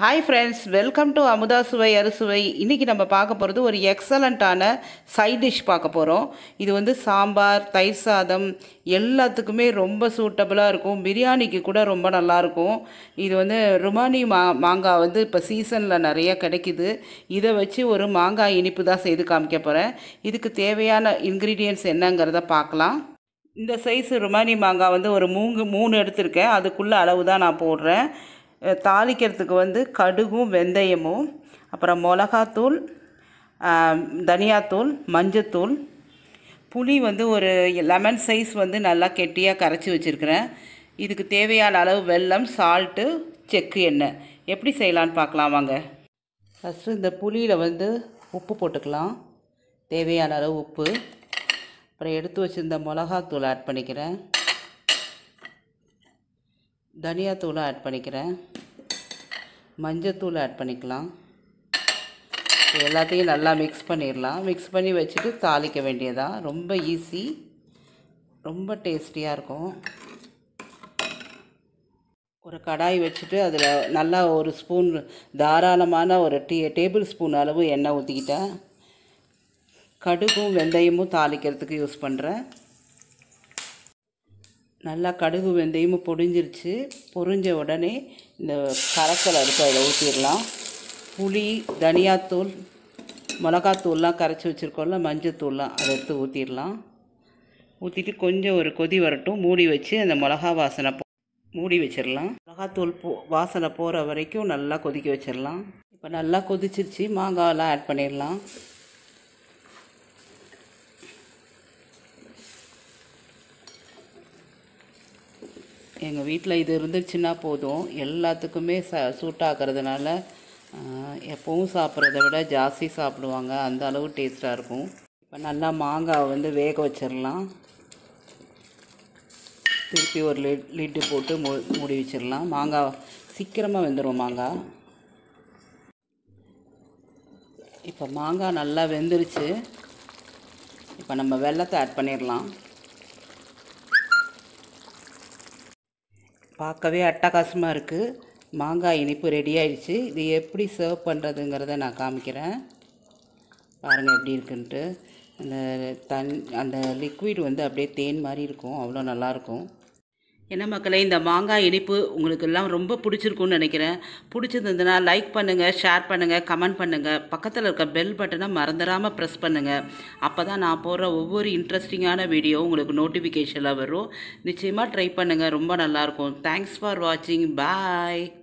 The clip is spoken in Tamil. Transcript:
hi friends welcome to Amudha சுவை அறுசுவை இன்றைக்கி நம்ம பார்க்க போகிறது ஒரு எக்ஸலண்ட்டான சைட் டிஷ் பார்க்க போகிறோம் இது வந்து சாம்பார் தயிர் சாதம் எல்லாத்துக்குமே ரொம்ப சூட்டபுளாக இருக்கும் பிரியாணிக்கு கூட ரொம்ப நல்லாயிருக்கும் இது வந்து ருமானி மா மாங்காய் வந்து இப்போ சீசனில் நிறைய கிடைக்குது இதை வச்சு ஒரு மாங்காய் இனிப்பு தான் செய்து காமிக்க போகிறேன் இதுக்கு தேவையான இன்க்ரீடியன்ட்ஸ் என்னங்கிறத பார்க்கலாம் இந்த சைஸ் ருமானி மாங்காய் வந்து ஒரு மூங்கு மூணு எடுத்திருக்கேன் அதுக்குள்ள அளவு தான் நான் போடுறேன் அஹ் தாளிக்கிறதுக்கு வந்து கடுகும் வெந்தயமும் அப்புறம் மிளகாத்தூள் ஆம், தனியாத்தூள் மஞ்சத்தூள் புளி வந்து ஒரு லெமன் சைஸ் வந்து நல்லா கெட்டியாக கரைச்சி வச்சுருக்கிறேன் இதுக்கு தேவையான அளவு வெல்லம் சால்ட்டு செக்கு எண்ணெய் எப்படி செய்யலான்னு பார்க்கலாம் வாங்க ஃபஸ்ட்டு இந்த புளியில் வந்து உப்பு போட்டுக்கலாம் தேவையான அளவு உப்பு அப்புறம் எடுத்து வச்சிருந்த மிளகாத்தூள் ஆட் பண்ணிக்கிறேன் தனியாத்தூளை ஆட் பண்ணிக்கிறேன் மஞ்சத்தூள் ஆட் பண்ணிக்கலாம் இது எல்லாத்தையும் நல்லா மிக்ஸ் பண்ணிடலாம் மிக்ஸ் பண்ணி வச்சுட்டு தாளிக்க வேண்டியதான் ரொம்ப ஈஸி ரொம்ப டேஸ்டியாக இருக்கும் ஒரு கடாய் வச்சுட்டு அதில் நல்லா ஒரு ஸ்பூன் தாராளமான ஒரு டீ டேபிள் ஸ்பூன் அளவு எண்ணெய் ஊற்றிக்கிட்டேன் கடுகும் வெந்தயமும் தாளிக்கிறதுக்கு யூஸ் பண்ணுறேன் நல்லா கடுகு வெந்தயமும் பொடிஞ்சிருச்சு பொரிஞ்ச உடனே இந்த கரைசல் அடுப்பு அதில் ஊற்றிடலாம் புளி தனியாத்தூள் மிளகாத்தூள்லாம் கரைச்சி வச்சுருக்கோம்ல மஞ்சத்தூள்லாம் அதை எடுத்து ஊற்றிடலாம் ஊற்றிட்டு கொஞ்சம் ஒரு கொதி வரட்டும் மூடி வச்சு அந்த மிளகா வாசனை போ மூடி வச்சிடலாம் மிளகாத்தூள் போ வாசனை போகிற வரைக்கும் நல்லா கொதிக்க வச்சிடலாம் இப்போ நல்லா கொதிச்சிருச்சு மாங்காயெல்லாம் ஆட் பண்ணிடலாம் எங்கள் வீட்டில் இது இருந்துச்சுன்னா போதும் எல்லாத்துக்குமே ச சூட்டாகிறதுனால எப்பவும் சாப்பிட்றத விட ஜாஸ்தி சாப்பிடுவாங்க அந்த அளவு டேஸ்ட்டாக இருக்கும் இப்போ நல்லா மாங்காவை வந்து வேக வச்சிடலாம் திருப்பி ஒரு லிட் லிட்டு போட்டு மூ மூடி வச்சிடலாம் மாங்காய் சீக்கிரமாக வெந்துடும் மாங்காய் இப்போ மாங்காய் நல்லா வெந்துருச்சு இப்போ நம்ம வெல்லத்தை ஆட் பண்ணிடலாம் பார்க்கவே அட்டகாசமாக இருக்குது மாங்காய் இனிப்பு ரெடி ஆயிடுச்சு இது எப்படி சர்வ் பண்ணுறதுங்கிறத நான் காமிக்கிறேன் பாருங்கள் எப்படி இருக்குன்ட்டு அந்த தன் அந்த லிக்விட் வந்து அப்படியே தேன் மாதிரி இருக்கும் அவ்வளோ நல்லாயிருக்கும் என்ன மக்களே இந்த மாங்காய் இனிப்பு உங்களுக்கு எல்லாம் ரொம்ப பிடிச்சிருக்கும்னு நினைக்கிறேன் பிடிச்சிருந்ததுன்னா லைக் பண்ணுங்கள் ஷேர் பண்ணுங்கள் கமெண்ட் பண்ணுங்கள் பக்கத்தில் இருக்க பெல் பட்டனை மறந்துடாமல் ப்ரெஸ் பண்ணுங்கள் அப்போ தான் நான் போடுற ஒவ்வொரு இன்ட்ரெஸ்டிங்கான வீடியோ உங்களுக்கு நோட்டிஃபிகேஷனில் வரும் நிச்சயமாக ட்ரை பண்ணுங்கள் ரொம்ப நல்லாயிருக்கும் தேங்க்ஸ் ஃபார் வாட்சிங் பாய்